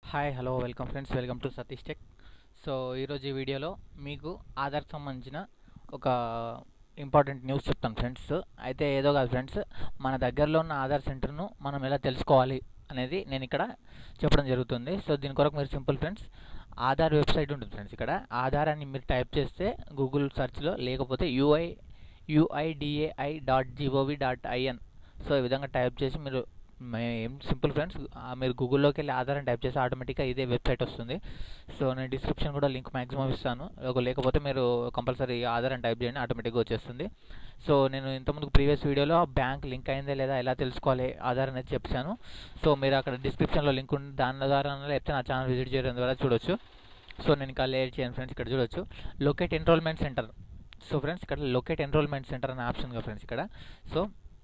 hi hello welcome friends welcome to Satish tech so ఈరోజు ఈ వీడియోలో మీకు ఆధార్కి సంబంధించిన ఒక ఇంపార్టెంట్ న్యూస్ చెప్తాను ఫ్రెండ్స్ అయితే ఏదో కాదు ఫ్రెండ్స్ మన దగ్గరలో ఉన్న ఆధార్ సెంటర్ను మనం ఎలా తెలుసుకోవాలి అనేది నేను ఇక్కడ చెప్పడం జరుగుతుంది సో దీని కొరకు మీరు సింపుల్ ఫ్రెండ్స్ ఆధార్ వెబ్సైట్ ఉంటుంది ఫ్రెండ్స్ ఇక్కడ ఆధార్ అని మీరు టైప్ చేస్తే గూగుల్ సెర్చ్లో లేకపోతే UI UIDAI dot GOV dot IN so ఈ విధంగా టైప్ చేసి మీరు మే- ఏం సింపుల్ ఫ్రెండ్స్ మీరు గూగుల్లోకి వెళ్ళి ఆధార్ అని టైప్ చేసి ఆటోమేటిక్గా ఇదే వెబ్సైట్ వస్తుంది సో నేను డిస్క్రిప్షన్ కూడా లింక్ మ్యాక్సిమం ఇస్తాను ఒక- లేకపోతే మీరు కంపల్సరీ ఆధార్ అని టైప్ చేయండి ఆటోమేటిక్గా వచ్చేస్తుంది సో నేను ఇంతకుముందు ప్రీవియస్ వీడియోలో బ్యాంక్ లింక్ అయిందా లేదా ఎలా తెలుసుకోవాలి ఆధార్ అనేది చెప్పాను సో మీరు అక్కడ డిస్క్రిప్షన్లో లింక్ ఉంది దాని ద్వారా లేకపోతే నా ఛానల్ విజిట్ చేయడం ద్వారా చూడొచ్చు సో నేను ఇంకా లేట్ చేయను ఫ్రెండ్స్ ఇక్కడ చూడొచ్చు locate enrolment centre so friends ఇక్కడ లొకేట్ ఎన్రోల్మెంట్ సెంటర్ అనే ఆప్షన్గా ఫ్రెండ్స్ ఇక్కడ సో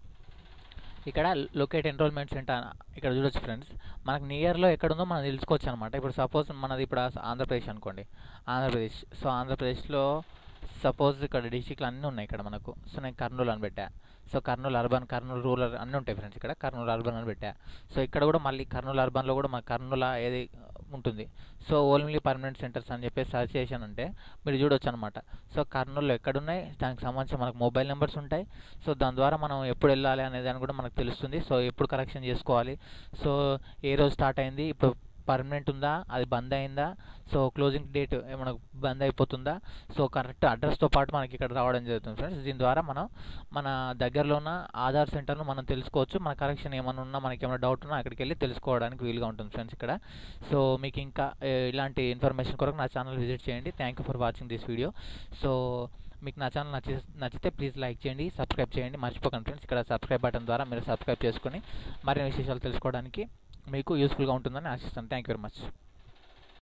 ఇక్కడ లొకేట్ ఎన్రోల్మెంట్ సెంటర్ ఇక్కడ చూడొచ్చు ఫ్రెండ్స్ మనకు నియర్లో ఎక్కడ ఉందో మనం తెలుసుకోవచ్చు అనమాట ఇప్పుడు సపోజ్ మనది ఇప్పుడు ఆ- ఆంధ్రప్రదేశ్ అనుకోండి ఆంధ్రప్రదేశ్ సో ఆంధ్రప్రదేశ్లో సపోజ్ ఇక్కడ డిస్టిక్లు అన్నీ ఉన్నాయి ఇక్కడ మనకు సో నేను కర్నూలు అని పెట్టా so Kurnool urban Kurnool rural అన్నీ ఉంటాయి ఫ్రెండ్స్ ఇక్కడ కర్నూలు అర్బన్ అని పెట్టా సో ఇక్కడ కూడా మళ్ళీ కర్నూలు అర్బన్లో కూడా మన కర్నూలు ఏది ఉంటుంది సో ఓన్లీ పర్మనెంట్ సెంటర్స్ అని చెప్పి సర్చ్ చేశానంటే మీరు చూడొచ్చు అనమాట సో కర్నూలులో ఎక్కడున్నాయి దానికి సంబంధించి మనకు మొబైల్ నెంబర్స్ ఉంటాయి సో దాని ద్వారా మనం ఎప్పుడు వెళ్ళాలి అనే దాన్ని కూడా మనకు తెలుస్తుంది సో ఎప్పుడు కరెక్షన్ చేసుకోవాలి సో ఏ రోజు స్టార్ట్ అయింది ఇప్పుడు పర్మనెంట్ ఉందా అది బంద్ అయిందా సో క్లోజింగ్ డేట్ మనకు బంద్ అయిపోతుందా సో కరెక్ట్ అడ్రస్తో పాటు మనకి ఇక్కడ రావడం జరుగుతుంది ఫ్రెండ్స్ దీని ద్వారా మనం మన దగ్గరలో ఉన్న ఆధార్ సెంటర్ను మనం తెలుసుకోవచ్చు మన కరెక్షన్ ఏమైనా ఉన్నా మనకి ఏమైనా డౌట్ ఉన్నా అక్కడికి వెళ్ళి తెలుసుకోవడానికి వీలుగా ఉంటుంది ఫ్రెండ్స్ ఇక్కడ సో మీకు ఇంకా ఏ, ఇలాంటి ఇన్ఫర్మేషన్ కొరకు నా ఛానల్ విజిట్ చేయండి thank you for watching this video so మీకు నా ఛానల్ నచ్చి నచ్చితే ప్లీజ్ లైక్ చేయండి సబ్స్క్రైబ్ చేయండి మర్చిపోకండి ఫ్రెండ్స్ ఇక్కడ సబ్స్క్రైబ్ బటన్ ద్వారా మీరు సబ్స్క్రైబ్ చేసుకొని మరిన్ని విశేషాలు తెలుసుకోవడానికి మీకు యూస్ఫుల్గా ఉంటుందని ఆశిస్తాను థ్యాంక్ యూ వెరీ మచ్